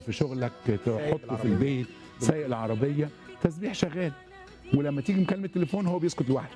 في شغلك تحطه في البيت سايق العربيه تسبيح شغال ولما تيجي مكالمه تليفون هو بيسكت لوحده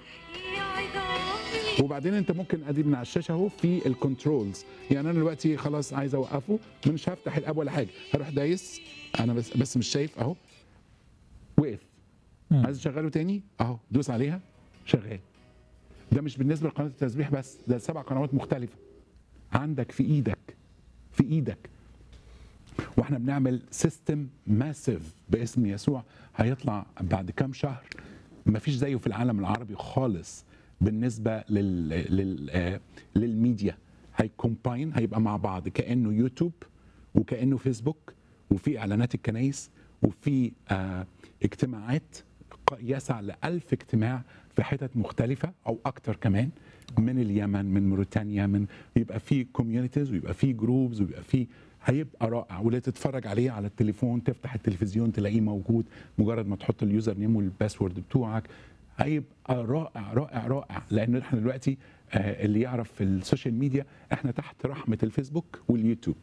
وبعدين انت ممكن ادي من على الشاشه اهو في الكنترولز يعني انا دلوقتي خلاص عايز اوقفه مش هفتح الاب ولا حاجه هروح دايس انا بس بس مش شايف اهو وقف عايز اشغله تاني اهو دوس عليها شغال ده مش بالنسبه لقناه التسبيح بس ده سبع قنوات مختلفه عندك في ايدك في ايدك واحنا بنعمل سيستم ماسيف باسم يسوع هيطلع بعد كام شهر مفيش زيه في العالم العربي خالص بالنسبه لل, لل... آه، للميديا هيكومباين هيبقى مع بعض كانه يوتيوب وكانه فيسبوك وفي اعلانات الكنايس وفي آه اجتماعات ق- يسع لألف اجتماع في حتت مختلفة أو أكتر كمان من اليمن من موريتانيا من يبقى في كوميونيتيز ويبقى في جروبز ويبقى في هيبقى رائع ولا تتفرج عليه على التليفون تفتح التلفزيون تلاقيه موجود مجرد ما تحط اليوزر نيم والباسورد بتوعك هيبقى رائع رائع رائع لان احنا دلوقتي آه، اللي يعرف في السوشيال ميديا احنا تحت رحمه الفيسبوك واليوتيوب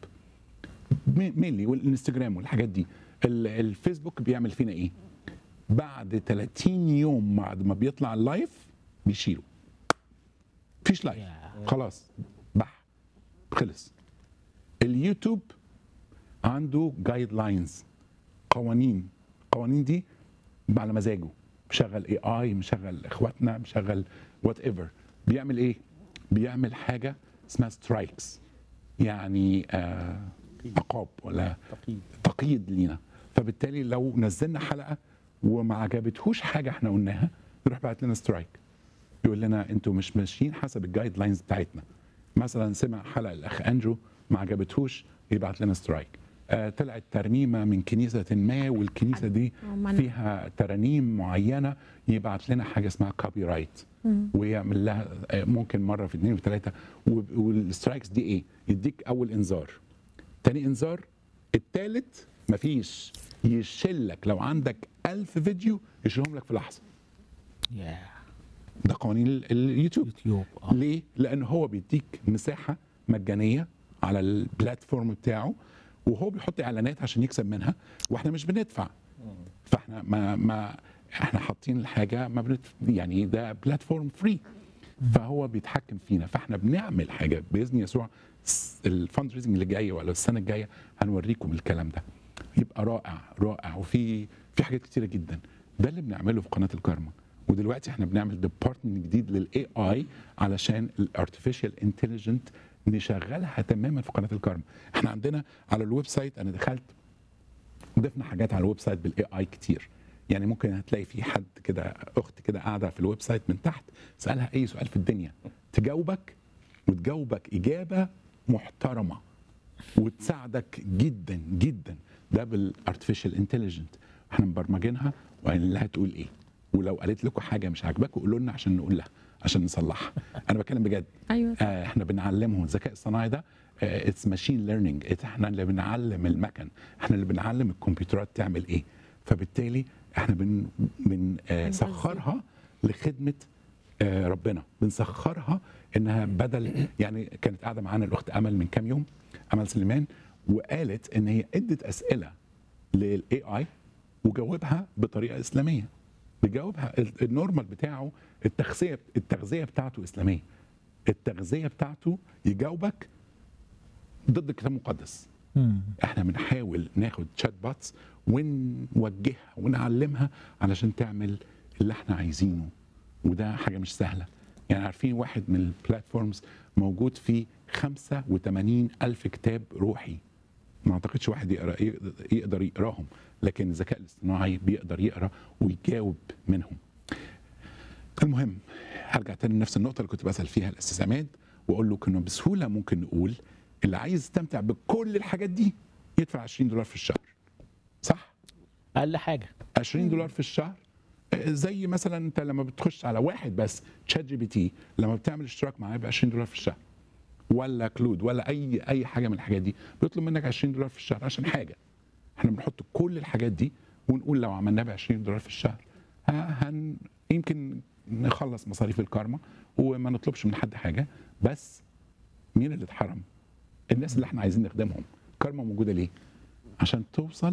مينلي والانستجرام والحاجات دي ال- الفيسبوك بيعمل فينا ايه بعد 30 يوم بعد ما بيطلع اللايف بيشيله مفيش لايف خلاص بح خلص اليوتيوب عنده جايد لاينز قوانين القوانين دي على مزاجه مشغل اي اي مشغل اخواتنا مشغل وات ايفر بيعمل ايه بيعمل حاجه اسمها سترايكس يعني آه عقاب ولا تقييد تقييد لينا فبالتالي لو نزلنا حلقه وما عجبتهوش حاجه احنا قلناها يروح بعت لنا سترايك يقول لنا انتوا مش ماشيين حسب الجايد لاينز بتاعتنا مثلا سمع حلقه الاخ اندرو ما عجبتهوش يبعت لنا سترايك آه طلعت ترنيمه من كنيسه ما والكنيسه دي منع. فيها ترانيم معينه يبعت لنا حاجه اسمها كوبي رايت ويعمل لها آه، ممكن مره في اثنين وثلاثه والسترايكس دي ايه؟ يديك اول انذار تاني انذار التالت مفيش يشيلك لو عندك ألف فيديو يشيلهم لك في لحظه يا ده قوانين ال- اليوتيوب يوتيوب اه ليه؟ لأن هو بيديك مساحة مجانية على البلاتفورم بتاعه وهو بيحط إعلانات عشان يكسب منها وإحنا مش بندفع فإحنا ما ما إحنا حاطين الحاجة ما بندفع يعني ده بلاتفورم فري فهو بيتحكم فينا فإحنا بنعمل حاجة بإذن يسوع الفند ريزنج اللي جاي ولا السنة الجاية هنوريكم الكلام ده يبقى رائع رائع وفي في حاجات كتيرة جدا ده اللي بنعمله في قناة الكارما ودلوقتي احنا بنعمل ديبارتمنت جديد للاي اي علشان الارتفيشال انتليجنت نشغلها تماما في قناه الكارما احنا عندنا على الويب سايت انا دخلت ضفنا حاجات على الويب سايت بالاي اي كتير يعني ممكن هتلاقي في حد كده اخت كده قاعده في الويب سايت من تحت سالها اي سؤال في الدنيا تجاوبك وتجاوبك اجابه محترمه وتساعدك جدا جدا ده بالارتفيشال انتليجنت احنا مبرمجينها وقايلين لها تقول ايه ولو قالت لكم حاجه مش عاجباكم قولوا لنا عشان نقول لها عشان نصلحها انا بتكلم بجد ايوه صح. آه احنا بنعلمهم الذكاء الصناعي ده اتس ماشين ليرنينج احنا اللي بنعلم المكن احنا اللي بنعلم الكمبيوترات تعمل ايه فبالتالي احنا بن بنسخرها لخدمه آه، ربنا بنسخرها انها بدل يعني كانت قاعده معانا الاخت امل من كام يوم امل سليمان وقالت ان هي ادت اسئله للاي اي وجاوبها بطريقه اسلاميه بيجاوبها ال- النورمال بتاعه التغذيه التغذيه بتاعته اسلاميه التغذيه بتاعته يجاوبك ضد الكتاب المقدس مم. احنا بنحاول ناخد تشات باتس ونوجهها ونعلمها علشان تعمل اللي احنا عايزينه وده حاجه مش سهله يعني عارفين واحد من البلاتفورمز موجود فيه 85 الف كتاب روحي ما اعتقدش واحد يقرا يقدر يقراهم لكن الذكاء الاصطناعي بيقدر يقرا ويجاوب منهم المهم هرجع تاني لنفس النقطه اللي كنت بسال فيها الاستاذ عماد واقول له كنا بسهوله ممكن نقول اللي عايز يستمتع بكل الحاجات دي يدفع 20 دولار في الشهر صح اقل حاجه 20 دولار في الشهر آه، زي مثلا انت لما بتخش على واحد بس تشات جي بي تي لما بتعمل اشتراك معاه ب 20 دولار في الشهر ولا كلود ولا اي اي حاجه من الحاجات دي بيطلب منك 20 دولار في الشهر عشان حاجه احنا بنحط كل الحاجات دي ونقول لو عملناها ب 20 دولار في الشهر ها- هن يمكن نخلص مصاريف الكارما وما نطلبش من حد حاجه بس مين اللي اتحرم؟ الناس اللي احنا عايزين نخدمهم كارما موجوده ليه؟ عشان توصل